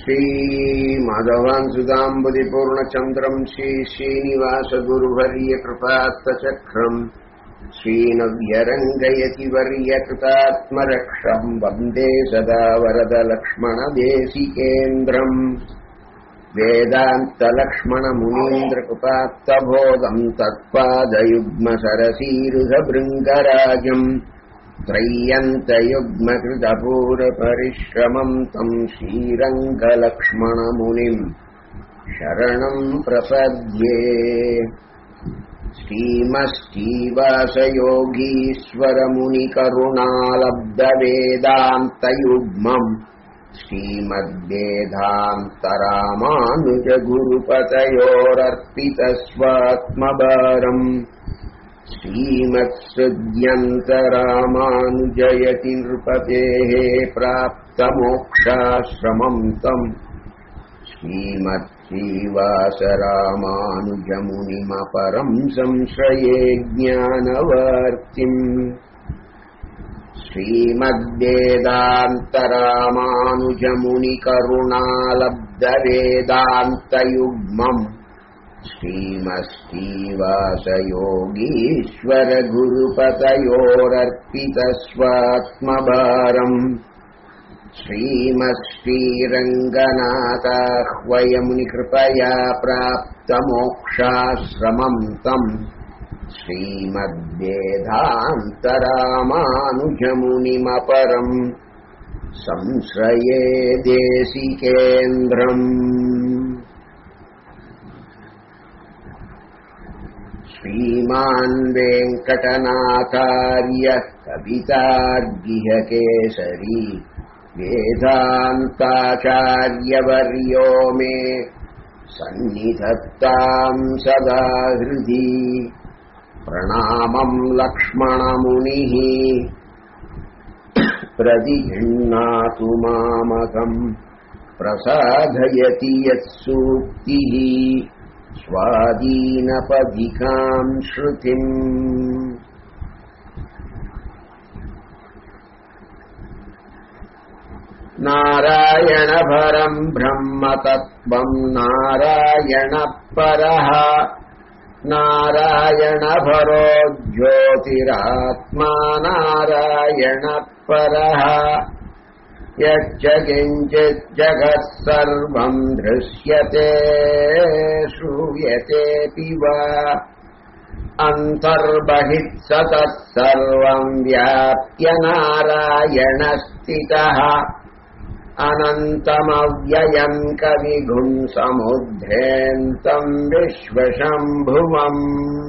श्रीमाधवान् सुधाम्बुधिपूर्णचन्द्रम् श्रीश्रीनिवासगुरुवर्यकृपात्तचक्रम् श्रीनव्यरङ्गयति वर्यकृतात्मरक्षम् वन्दे सदा वरदलक्ष्मणदेशिकेन्द्रम् वेदान्तलक्ष्मणमुनीन्द्रकृपात्तबोधम् तत्पादयुग्मसरसीरुधभृङ्गराजम् त्रय्यन्तयुग्मकृतपूरपरिश्रमम् तम् श्रीरङ्गलक्ष्मणमुनिम् शरणम् प्रपद्ये श्रीमश्रीवासयोगीश्वरमुनिकरुणालब्धवेदान्तयुग्मम् श्रीमद्वेदान्तरामानुजगुरुपतयोरर्पितस्वात्मभारम् श्रीमत्सृद्यन्तरामानुजयति नृपतेः प्राप्तमोक्षाश्रमम् तम् श्रीमत्श्रीवासरामानुजमुनिमपरम् संश्रये ज्ञानवर्तिम् श्रीमद्वेदान्तरामानुजमुनिकरुणालब्धवेदान्तयुग्मम् श्रीमश्रीवासयोगीश्वरगुरुपतयोरर्पितस्वात्मभारम् श्रीमश्रीरङ्गनाथाह्वयमुनिकृपया प्राप्तमोक्षाश्रमम् तम् श्रीमद्वेदान्तरामानुजमुनिमपरम् संश्रये देशिकेन्द्रम् श्रीमान् वेङ्कटनाथार्य कवितार्गिहकेसरी वेदान्ताचार्यवर्यो मे सन्निधत्ताम् सदा हृदि प्रणामम् लक्ष्मणमुनिः प्रतिगृह्णातु मामकम् प्रसादयति यत्सूक्तिः स्वादीनपदिकाम् श्रुतिम् नारायणभरम् ब्रह्म तत्त्वम् नारायणपरः नारायणभरो ज्योतिरात्मा नारायणपरः यच्च किञ्चिज्जगत् सर्वम् दृश्यते श्रूयतेऽपि वा अन्तर्बहिः सतः सर्वम् व्याप्य नारायणस्थितः अनन्तमव्ययम् कविगुम् समुद्रेऽन्तम् विश्वशम्भुवम्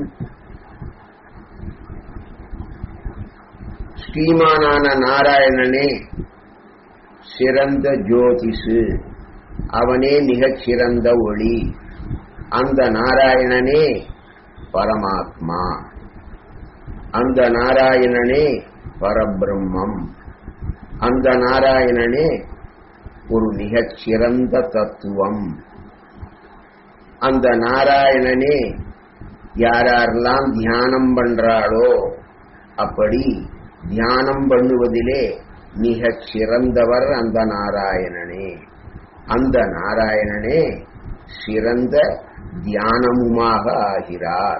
ஸ்ரீமானான நாராயணனே சிறந்த ஜோதிஷு அவனே மிகச் சிறந்த ஒளி அந்த நாராயணனே பரமாத்மா அந்த நாராயணனே பரபிரம்மம் அந்த நாராயணனே ஒரு மிகச் சிறந்த தத்துவம் அந்த நாராயணனே யாரெல்லாம் தியானம் பண்றாளோ அப்படி தியானம் பண்ணுவதிலே மிகச் சிறந்தவர் அந்த நாராயணனே அந்த நாராயணனே சிறந்த தியானமுமாக ஆகிறார்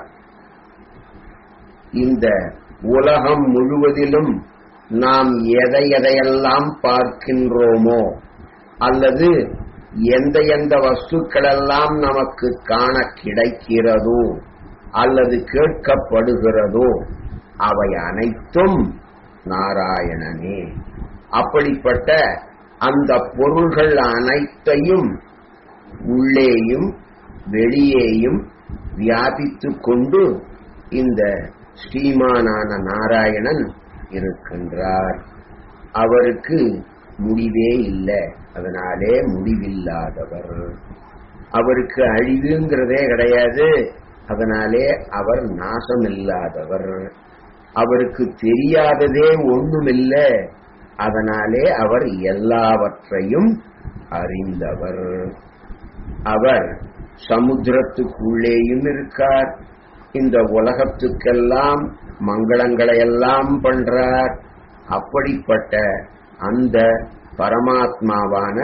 இந்த உலகம் முழுவதிலும் நாம் எதை எதையெல்லாம் பார்க்கின்றோமோ அல்லது எந்த எந்த வஸ்துக்களெல்லாம் நமக்கு காண கிடைக்கிறதோ அல்லது கேட்கப்படுகிறதோ அவை அனைத்தும் நாராயணனே அப்படிப்பட்ட அந்த பொருள்கள் அனைத்தையும் உள்ளேயும் வெளியேயும் வியாபித்துக் கொண்டு இந்த ஸ்ரீமானான நாராயணன் இருக்கின்றார் அவருக்கு முடிவே இல்லை அதனாலே முடிவில்லாதவர் அவருக்கு அழிவுங்கிறதே கிடையாது அதனாலே அவர் நாசமில்லாதவர் அவருக்கு தெரியாததே ஒண்ணுமில்ல அதனாலே அவர் எல்லாவற்றையும் அறிந்தவர் அவர் சமுத்திரத்துக்குள்ளேயும் இருக்கார் இந்த உலகத்துக்கெல்லாம் மங்களங்களை எல்லாம் பண்றார் அப்படிப்பட்ட அந்த பரமாத்மாவான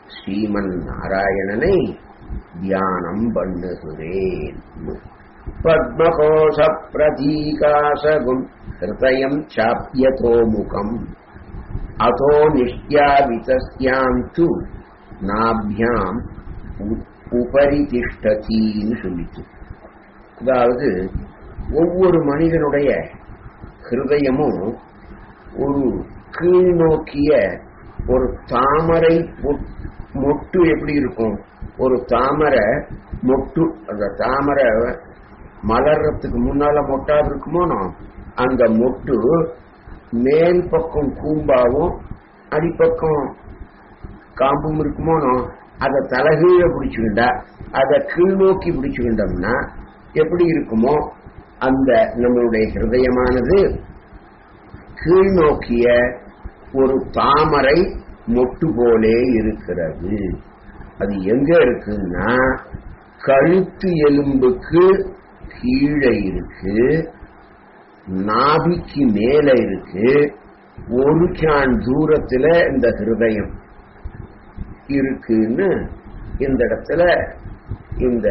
ஸ்ரீமன் நாராயணனை தியானம் பண்ணுகிறேன் பத்மகோஷ பிரதீகாசகும் ஹிருதயம் சாப்பியதோ முகம் அதோ நிஷ்யாவிதஸ்யாம் து நாபியாம் உ- உபரி திஷ்டத்தின்னு சொல்லிச்சு அதாவது ஒவ்வொரு மனிதனுடைய ஹிருதயமும் ஒரு கீழ் நோக்கிய ஒரு தாமரை பொ- மொட்டு எப்படி இருக்கும் ஒரு தாமரை மொட்டு அந்த தாமரை மலர்றதுக்கு முன்னால மொட்டா இருக்குமோனோ அந்த மொட்டு மேல் பக்கம் கூம்பாவும் அடிப்பக்கம் காம்பும் இருக்குமோனோ அதை தலகீழ பிடிச்சுக்கிண்டா அதை கீழ் நோக்கி பிடிச்சுக்கிட்டோம்னா எப்படி இருக்குமோ அந்த நம்மளுடைய ஹிருதயமானது கீழ் நோக்கிய ஒரு தாமரை மொட்டு போலே இருக்கிறது அது எங்க இருக்குன்னா கழுத்து எலும்புக்கு கீழே இருக்கு நாபிக்கு மேல இருக்கு ஒரு சான் தூரத்துல இந்த ஹிருதயம் இருக்குன்னு இந்த இடத்துல இந்த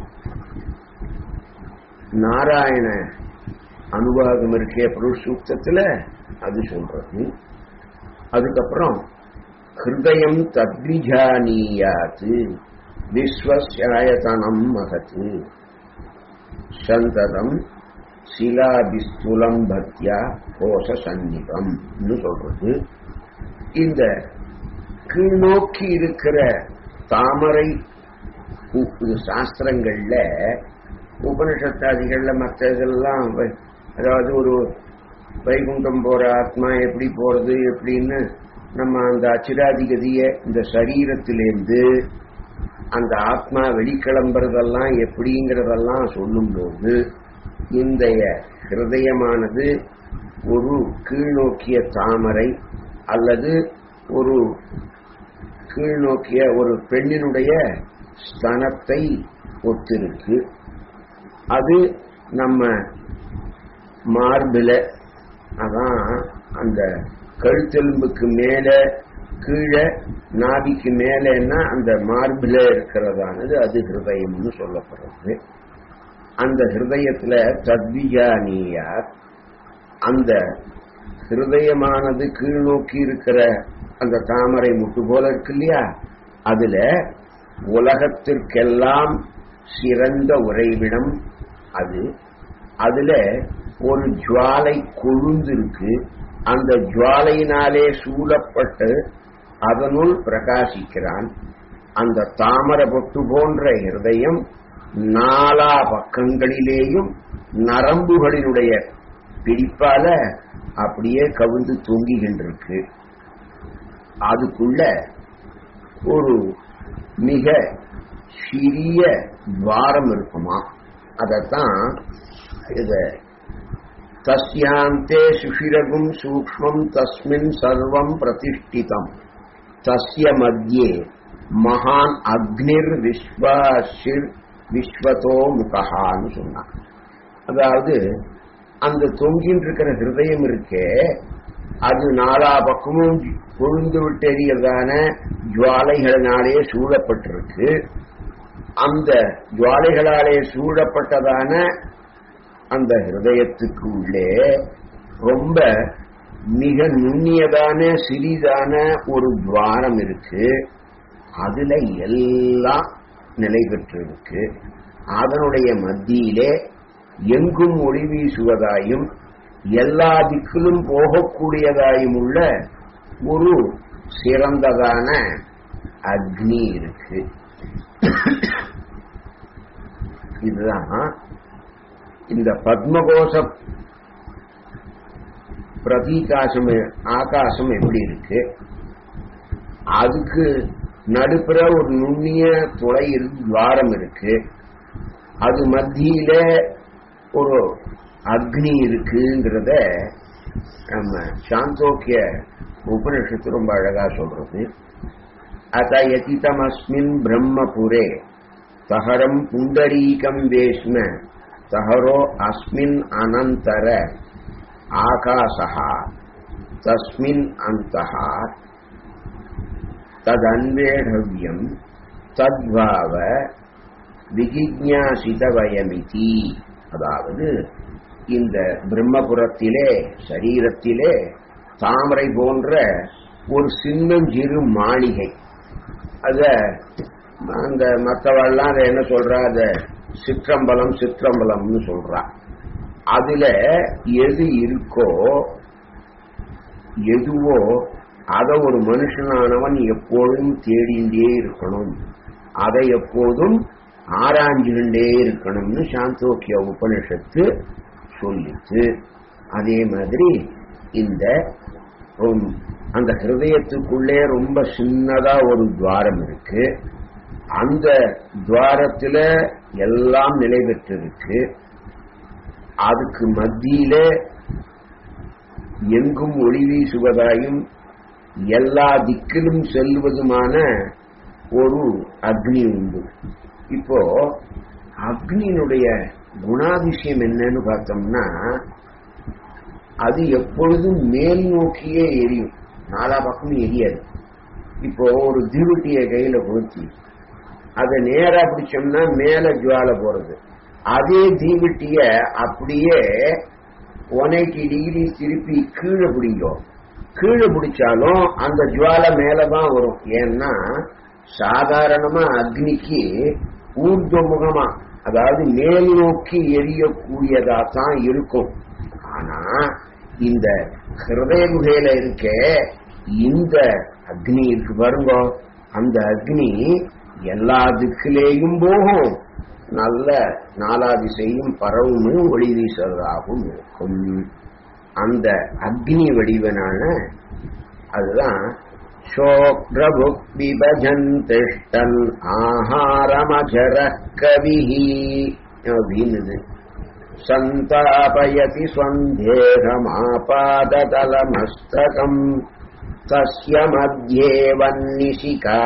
நாராயண அனுபாகம் இருக்கே புருஷ சூக்தத்துல அது சொல்றது அதுக்கப்புறம் ஹிருதயம் தத்விஜானீயாத்து விஸ்வசாயதனம் மகத்து சந்ததம் சிலாபிஸ்துலம் பக்தியா கோஷ சந்நிபம் சொல்றது இந்த கீழ்நோக்கி இருக்கிற தாமரை பூ- இது சாஸ்திரங்கள்ல உபனிஷத்தாதிகள்ல மற்ற இதெல்லாம் வ- அதாவது ஒரு வைகுண்டம் போற ஆத்மா எப்படி போறது எப்படின்னு நம்ம அந்த அச்சிராதிகதிய இந்த சரீரத்திலேருந்து அந்த ஆத்மா வெளிக்கிளம்புறதெல்லாம் எப்படிங்கிறதெல்லாம் சொல்லும்போது இந்தைய ஹிருதயமானது ஒரு கீழ்நோக்கிய தாமரை அல்லது ஒரு கீழ்நோக்கிய ஒரு பெண்ணினுடைய ஸ்தனத்தை ஒத்திருக்கு அது நம்ம மார்பில அதான் அந்த கழுத்தெலும்புக்கு மேல கீழே நாபிக்கு மேலேன்னா அந்த மார்பில இருக்கிறதானது அது ஹிருதயம்னு சொல்லப்படுறது அந்த ஹிருதயத்துல தத்விஜானியார் அந்த ஹிருதயமானது கீழ் நோக்கி இருக்கிற அந்த தாமரை முட்டு போல இருக்கு இல்லையா அதுல உலகத்திற்கெல்லாம் சிறந்த உறைவிடம் அது அதுல ஒரு ஜுவாலை கொழுந்து இருக்கு அந்த ஜுவாலையினாலே சூழப்பட்டு அதனுள் பிரகாசிக்கிறான் அந்த தாமர பொட்டு போன்ற ஹிருதயம் நாலா பக்கங்களிலேயும் நரம்புகளினுடைய பிடிப்பால அப்படியே கவிழ்ந்து தொங்கிகின்றிருக்கு அதுக்குள்ள ஒரு மிக சிறிய துவாரம் இருக்குமா அதத்தான் இத தஸ்யாந்தே சுஷிரகும் சூக்ஷ்மம் தஸ்மின் சர்வம் பிரதிஷ்டிதம் தஸ்ய மத்தியே மகான் அக்னிர் விஸ்வாசிர் விஸ்வதோ முகஹான்னு சொன்னான் அதாவது அந்த தொங்கின்னு இருக்கிற ஹிருதயம் இருக்கே அது நாலா பக்கமும் கொழுந்து விட்டெறியதான ஜுவாலைகளினாலே சூழப்பட்டிருக்கு அந்த ஜுவாலைகளாலே சூழப்பட்டதான அந்த ஹிருதயத்துக்கு உள்ளே ரொம்ப மிக நுண்ணியதான சிறிதான ஒரு துவாரம் இருக்கு அதுல எல்லாம் நிலை பெற்றிருக்கு அதனுடைய மத்தியிலே எங்கும் ஒளி வீசுவதாயும் எல்லா திக்கிலும் போகக்கூடியதாயும் உள்ள ஒரு சிறந்ததான அக்னி இருக்கு இதுதான் இந்த பத்மகோஷ பிரதீகாசம் ஆகாசம் எப்படி இருக்கு அதுக்கு நடுப்புற ஒரு நுண்ணிய துளை இருக்கு துவாரம் இருக்கு அது மத்தியில ஒரு அக்னி இருக்குங்கிறத நம்ம சாந்தோக்கிய உபனிஷத்து ரொம்ப அழகா சொல்றது அத யதிதமஸ்மின் பிரம்மபுரே தஹரம் புண்டரீகம் வேஷ்ம தஹரோ அஸ்மின் அனந்தர ஆகாசா தஸ்மின் அந்தஹா ததன்வேடவியம் தத்வாவ விகிஜாசிதவயமிதி அதாவது இந்த பிரம்மபுரத்திலே சரீரத்திலே தாமரை போன்ற ஒரு சின்னஞ்சிறு மாளிகை அத அந்த மற்றவெல்லாம் அதை என்ன சொல்றா அத சிற்றம்பலம் சிற்றம்பலம்னு சொல்றா அதுல எது இருக்கோ எதுவோ அதை ஒரு மனுஷனானவன் எப்போதும் தேடிண்டே இருக்கணும் அதை எப்போதும் ஆராய்ஞ்சுகின்றே இருக்கணும்னு சாந்தோக்கிய உபனிஷத்து சொல்லிச்சு அதே மாதிரி இந்த ரொம்- அந்த ஹிருதயத்துக்குள்ளே ரொம்ப சின்னதா ஒரு துவாரம் இருக்கு அந்த துவாரத்துல எல்லாம் நிலை பெற்றிருக்கு அதுக்கு மத்தியில எங்கும் ஒளி வீசுவதாயும் எல்லா திக்கிலும் செல்வதுமான ஒரு அக்னி உண்டு இப்போ அக்னியினுடைய குணாதிசயம் என்னன்னு பார்த்தோம்னா அது எப்பொழுதும் மேல் நோக்கியே எரியும் நாலா பக்கமும் எரியாது இப்போ ஒரு தீவட்டியை கையில கொளுத்தி அதை நேரா பிடிச்சோம்னா மேல ஜுவாலை போறது அதே தீவட்டிய அப்படியே ஒன் எயிட்டி டிகிரி திருப்பி கீழே பிடிக்கும் கீழே பிடிச்சாலும் அந்த ஜுவாலை மேலதான் வரும் ஏன்னா சாதாரணமா அக்னிக்கு ஊர்துவமுகமா அதாவது மேல் நோக்கி எரியக்கூடியதா தான் இருக்கும் ஆனா இந்த ஹிருதய குகையில இருக்க இந்த அக்னி இருக்கு பாருங்க அந்த அக்னி எல்லா திக்கிலேயும் போகும் நல்ல நாலா திசையும் பரவும் ஒளி வீசுறதாகவும் இருக்கும் அந்த அக்னி வடிவனான அதுதான் சோக்ரபு விபஜன் திஷ்டன் ஆஹாரமஜர கவிஹி அப்படின்னுது சந்தாபயதி ஸ்வந்தேகமாபாததலமஸ்தகம் தஸ்ய மத்தியே வன்னிசிகா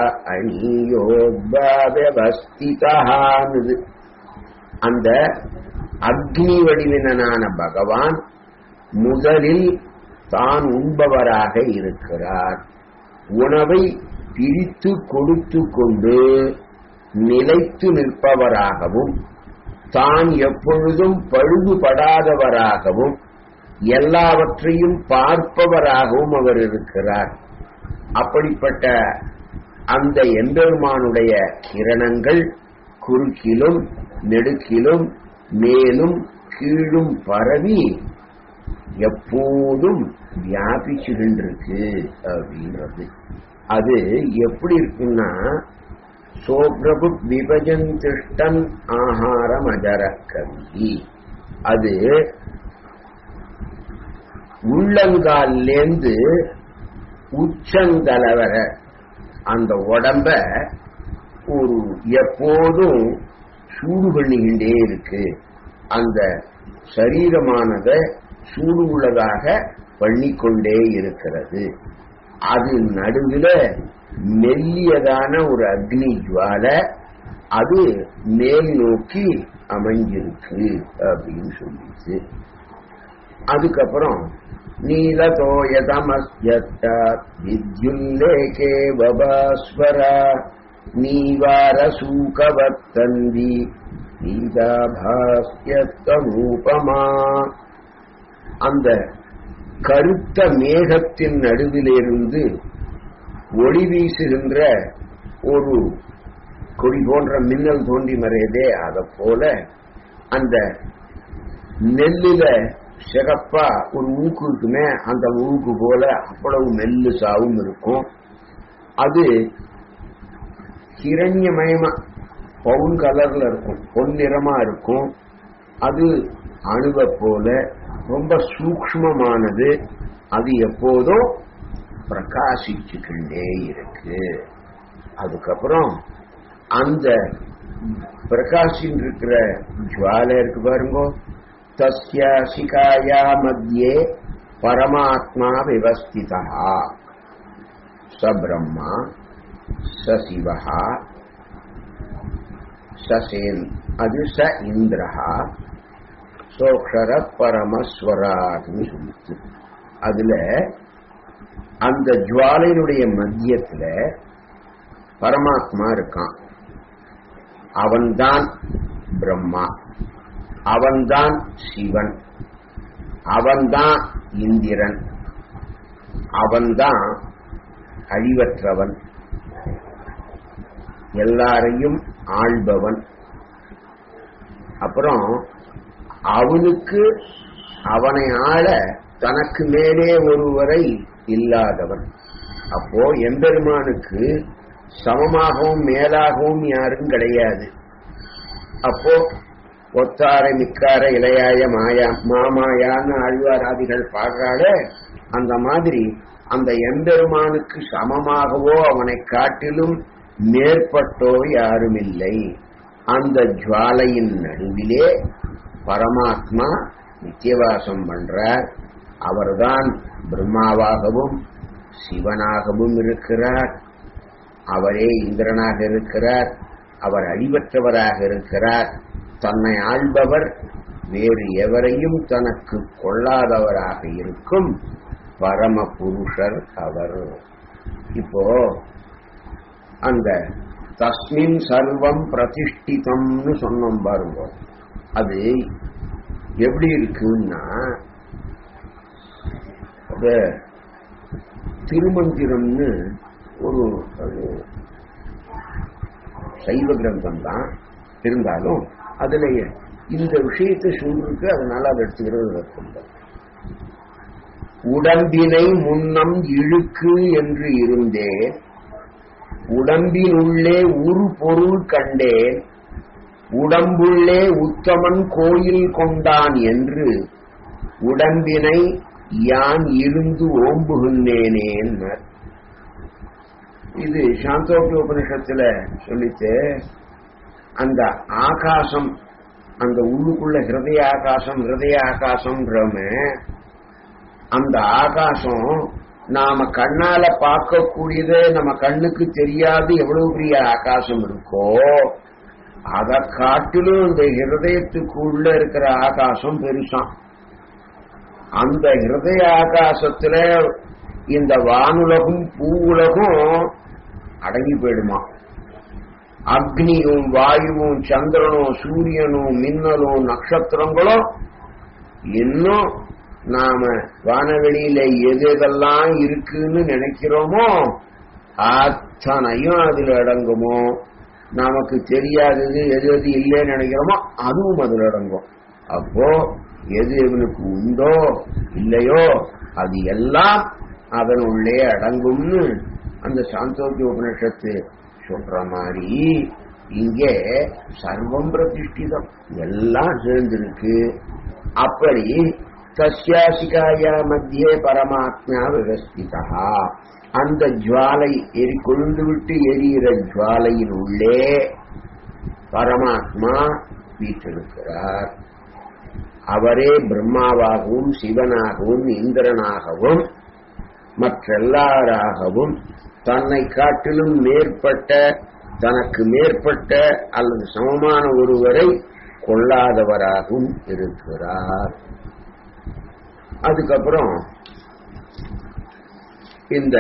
அணியோத்பாவஸ்திதான்னுது அந்த அக்னி வடிவினனான பகவான் முதலில் தான் உண்பவராக இருக்கிறார் உணவை பிரித்து கொடுத்து கொண்டு நிலைத்து நிற்பவராகவும் தான் எப்பொழுதும் பழுதுபடாதவராகவும் எல்லாவற்றையும் பார்ப்பவராகவும் அவர் இருக்கிறார் அப்படிப்பட்ட அந்த எம்பெருமானுடைய கிரணங்கள் குறுக்கிலும் நெடுக்கிலும் மேலும் கீழும் பரவி எப்போதும் வியாபிச்சுகின்றிருக்கு அப்படின்றது அது எப்படி இருக்குன்னா சோப்ரபு விபஜன் திஷ்டன் ஆகாரம் அஜர கவி அது உள்ளங்கால்லேந்து உச்சந்தலவர அந்த உடம்ப ஒரு எப்போதும் சூடு பண்ணிக்கிண்டே இருக்கு அந்த சரீரமானத சூடு உள்ளதாக பண்ணிக்கொண்டே இருக்கிறது அது நடுவில் மெல்லியதான ஒரு அக்னி ஜுவால அது மேல் நோக்கி அமைஞ்சிருக்கு அப்படின்னு சொல்லிச்சு அதுக்கப்புறம் நீலதோயதமஸ்யத்த வித்யுல்லேகே வபாஸ்வர நீவார சூகவத்தந்தி நீதாபாஸ்யத்தமூபமா அந்த கருத்த மேகத்தின் நடுவிலிருந்து ஒளி வீசுகின்ற ஒரு கொடி போன்ற மின்னல் தோன்றி மறையதே அதை போல அந்த நெல்லுல சிகப்பா ஒரு மூக்கு இருக்குமே அந்த மூக்கு போல அவ்வளவு மெல்லு சாவும் இருக்கும் அது ஹிரண்யமயமா பவுன் கலர்ல இருக்கும் பொன்னிறமா இருக்கும் அது அணுவை போல ரொம்ப சூக்ஷ்மமானது அது எப்போதும் பிரகாசிச்சுக்கிண்டே இருக்கு அதுக்கப்புறம் அந்த பிரகாசின் இருக்கிற ஜுவாலை இருக்கு பாருங்க தஸ்ய சிகாயா மத்தியே பரமாத்மா விவஸ்திதா ச பிரம்மா ச சிவா சசேன் அது ச இந்திரஹா சோக்ஷர பரமஸ்வராட்னு சொல்லிச்சு அதுல அந்த ஜுவாலையினுடைய மத்தியத்துல பரமாத்மா இருக்கான் அவன்தான் பிரம்மா அவன்தான் சிவன் அவன்தான் இந்திரன் அவன்தான் அழிவற்றவன் எல்லாரையும் ஆள்பவன் அப்புறம் அவனுக்கு அவனை ஆள தனக்கு மேலே ஒருவரை இல்லாதவன் அப்போ எம்பெருமானுக்கு சமமாகவும் மேலாகவும் யாரும் கிடையாது அப்போ ஒத்தாரை மிக்கார இளையாய மாயா மாமாயான்னு ஆழ்வாராதிகள் பாடுறாளே அந்த மாதிரி அந்த எம்பெருமானுக்கு சமமாகவோ அவனை காட்டிலும் மேற்பட்டோ யாரும் இல்லை அந்த ஜுவாலையின் நடுவிலே பரமாத்மா நித்தியவாசம் பண்றார் அவர்தான் பிரம்மாவாகவும் சிவனாகவும் இருக்கிறார் அவரே இந்திரனாக இருக்கிறார் அவர் அழிவற்றவராக இருக்கிறார் தன்னை ஆள்பவர் வேறு எவரையும் தனக்கு கொள்ளாதவராக இருக்கும் பரம புருஷர் அவர் இப்போ அந்த தஸ்மின் சர்வம் பிரதிஷ்டிதம்னு சொன்னோம் பாருங்க அது எப்படி இருக்குன்னா அது திருமந்திரம்னு ஒரு அது சைவ கிரந்தம் தான் இருந்தாலும் அதுல இந்த விஷயத்தை சொல்லிருக்கு அதனால அதை எடுத்துக்கிறது இருக்கும் உடம்பினை முன்னம் இழுக்கு என்று இருந்தேன் உடம்பினுள்ளே உரு பொருள் கண்டேன் உடம்புள்ளே உத்தமன் கோயில் கொண்டான் என்று உடம்பினை யான் இருந்து ஓம்புகின்றேனேன் இது சாந்தோக்கி உபனிஷத்துல சொல்லிச்சு அந்த ஆகாசம் அந்த உள்ளுக்குள்ள ஹிருதய ஆகாசம் ஹிருதய ஆகாசம்ன்றம அந்த ஆகாசம் நாம கண்ணால பார்க்கக்கூடியது நம்ம கண்ணுக்கு தெரியாது எவ்வளவு பெரிய ஆகாசம் இருக்கோ அதை காட்டிலும் இந்த ஹிருதயத்துக்குள்ள இருக்கிற ஆகாசம் பெருசாம் அந்த ஹிருதய ஆகாசத்துல இந்த வானுலகும் பூவுலகும் அடங்கி போயிடுமா அக்னியும் வாயுவும் சந்திரனும் சூரியனும் மின்னலும் நட்சத்திரங்களும் இன்னும் நாம வானவெளியில எது எதெல்லாம் இருக்குன்னு நினைக்கிறோமோ அத்தனையும் அதுல அடங்குமோ நமக்கு தெரியாதது எது எது இல்லைன்னு நினைக்கிறோமோ அதுவும் அதுல அடங்கும் அப்போ எது இவனுக்கு உண்டோ இல்லையோ அது எல்லாம் அதனுள்ளே அடங்கும்னு அந்த சாந்தோக்கிய உபனிஷத்து சொல்ற மாதிரி இங்கே சர்வம் பிரதிஷ்டிதம் எல்லாம் சேர்ந்திருக்கு அப்படி தஸ்யாசிகாயா மத்தியே பரமாத்மா விவஸ்திதா அந்த ஜுவாலை எரி கொழுந்து விட்டு எரியிற ஜுவாலையின் உள்ளே பரமாத்மா வீற்றிருக்கிறார் அவரே பிரம்மாவாகவும் சிவனாகவும் இந்திரனாகவும் மற்றெல்லாராகவும் தன்னை காட்டிலும் மேற்பட்ட தனக்கு மேற்பட்ட அல்லது சமமான ஒருவரை கொள்ளாதவராகவும் இருக்கிறார் அதுக்கப்புறம் இந்த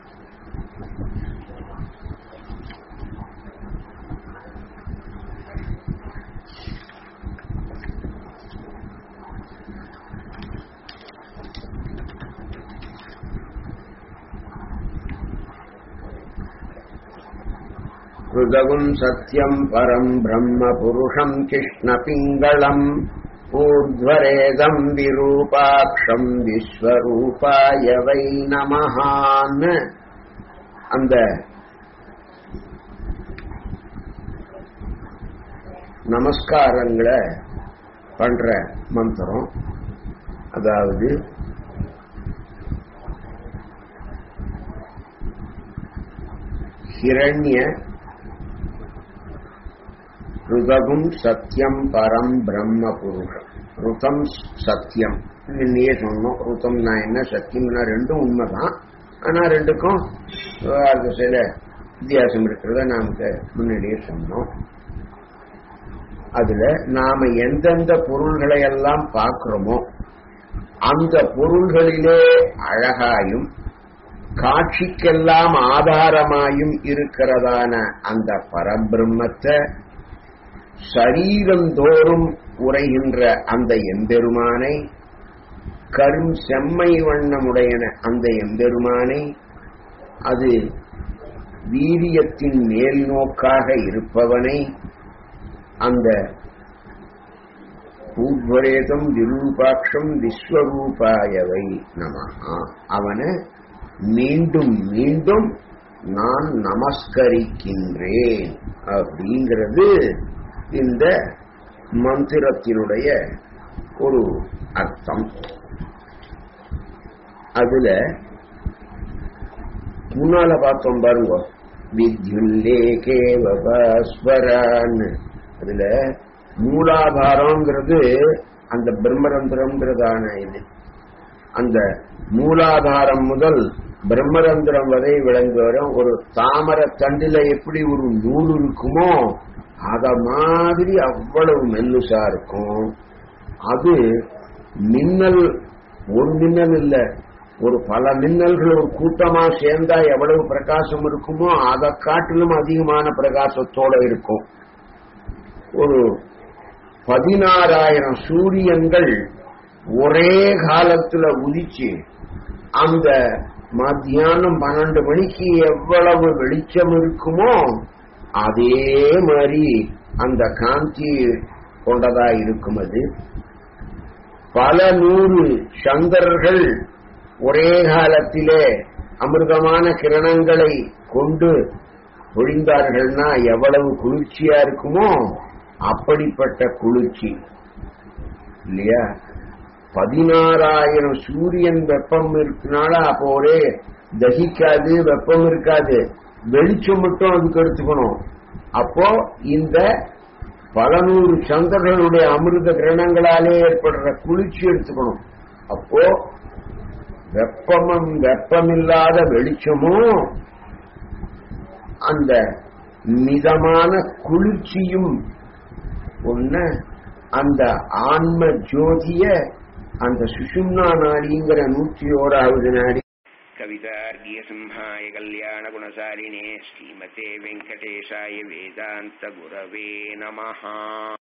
ருதவும் சத்யம் பரம் பிரம்ம புருஷம் கிருஷ்ணபிங்களம் ஊர்ध्वरेदम् விரூபாட்சம் விஸ்வரூபாய வை நமஹான்னு அந்த நமஸ்காரங்களை பண்ற மந்திரம் அதாவது ஹிரண்ய ருதகும் சத்தியம் பரம் பிரம்ம புருஷம் ருதம் சத்தியம் முன்னையே சொன்னோம் ருதம்னா என்ன சத்தியம்னா ரெண்டும் உண்மைதான் ஆனா ரெண்டுக்கும் அது சில வித்தியாசம் இருக்கிறத நமக்கு முன்னாடியே சொன்னோம் அதுல நாம எந்தெந்த பொருள்களை எல்லாம் பார்க்கிறோமோ அந்த பொருள்களிலே அழகாயும் காட்சிக்கெல்லாம் ஆதாரமாயும் இருக்கிறதான அந்த பரபிரம்மத்தை சரீரந்தோறும் உரைகின்ற அந்த எம்பெருமானை கரும் செம்மை வண்ணமுடையன அந்த எம்பெருமானை அது வீரியத்தின் மேல் நோக்காக இருப்பவனை அந்த பூர்வரேதம் விரூபாட்சம் விஸ்வரூபாயவை நம அவனை மீண்டும் மீண்டும் நான் நமஸ்கரிக்கின்றேன் அப்படிங்கிறது இந்த மந்திரத்தினுடைய ஒரு அர்த்தம் அதுல முன்னால பார்த்தோம் பாருங்க வித்யுல்லேகே வபாஸ்வரான்னு அதுல மூலாதாரம்ங்கிறது அந்த பிரம்மரந்திரம்ங்கிறதான இது அந்த மூலாதாரம் முதல் பிரம்மரந்திரம் வரை விளங்கி வரும் ஒரு தாமர தண்டில எப்படி ஒரு நூல் இருக்குமோ அத மாதிரி அவ்வளவு மெல்லுசா இருக்கும் அது மின்னல் ஒரு மின்னல் இல்ல ஒரு பல மின்னல்கள் ஒரு கூட்டமா சேர்ந்தா எவ்வளவு பிரகாசம் இருக்குமோ அதை காட்டிலும் அதிகமான பிரகாசத்தோட இருக்கும் ஒரு பதினாறாயிரம் சூரியன்கள் ஒரே காலத்துல உதிச்சு அந்த மத்தியானம் பன்னெண்டு மணிக்கு எவ்வளவு வெளிச்சம் இருக்குமோ அதே மாதிரி அந்த காந்தி கொண்டதா இருக்கும் அது பல நூறு சங்கரர்கள் ஒரே காலத்திலே அமிர்தமான கிரணங்களை கொண்டு பொழிந்தார்கள்னா எவ்வளவு குளிர்ச்சியா இருக்குமோ அப்படிப்பட்ட குளிர்ச்சி இல்லையா பதினாறாயிரம் சூரியன் வெப்பம் இருக்கனால அப்போ ஒரே தகிக்காது வெப்பம் இருக்காது வெளிச்சம் மட்டும் அதுக்கு எடுத்துக்கணும் அப்போ இந்த பல நூறு சந்திரர்களுடைய அமிர்த கிரணங்களாலே ஏற்படுற குளிர்ச்சி எடுத்துக்கணும் அப்போ வெப்பமும் வெப்பமில்லாத வெளிச்சமும் அந்த மிதமான குளிர்ச்சியும் ஒண்ணு அந்த ஆன்ம ஜோதிய அந்த சுஷும்னா நாடிங்கிற நூற்றி ஓராவது நாடி कवितार्घ्यसिंहाय कल्याणगुणसारिणे श्रीमते वेङ्कटेशाय वेदान्तगुरवे नमः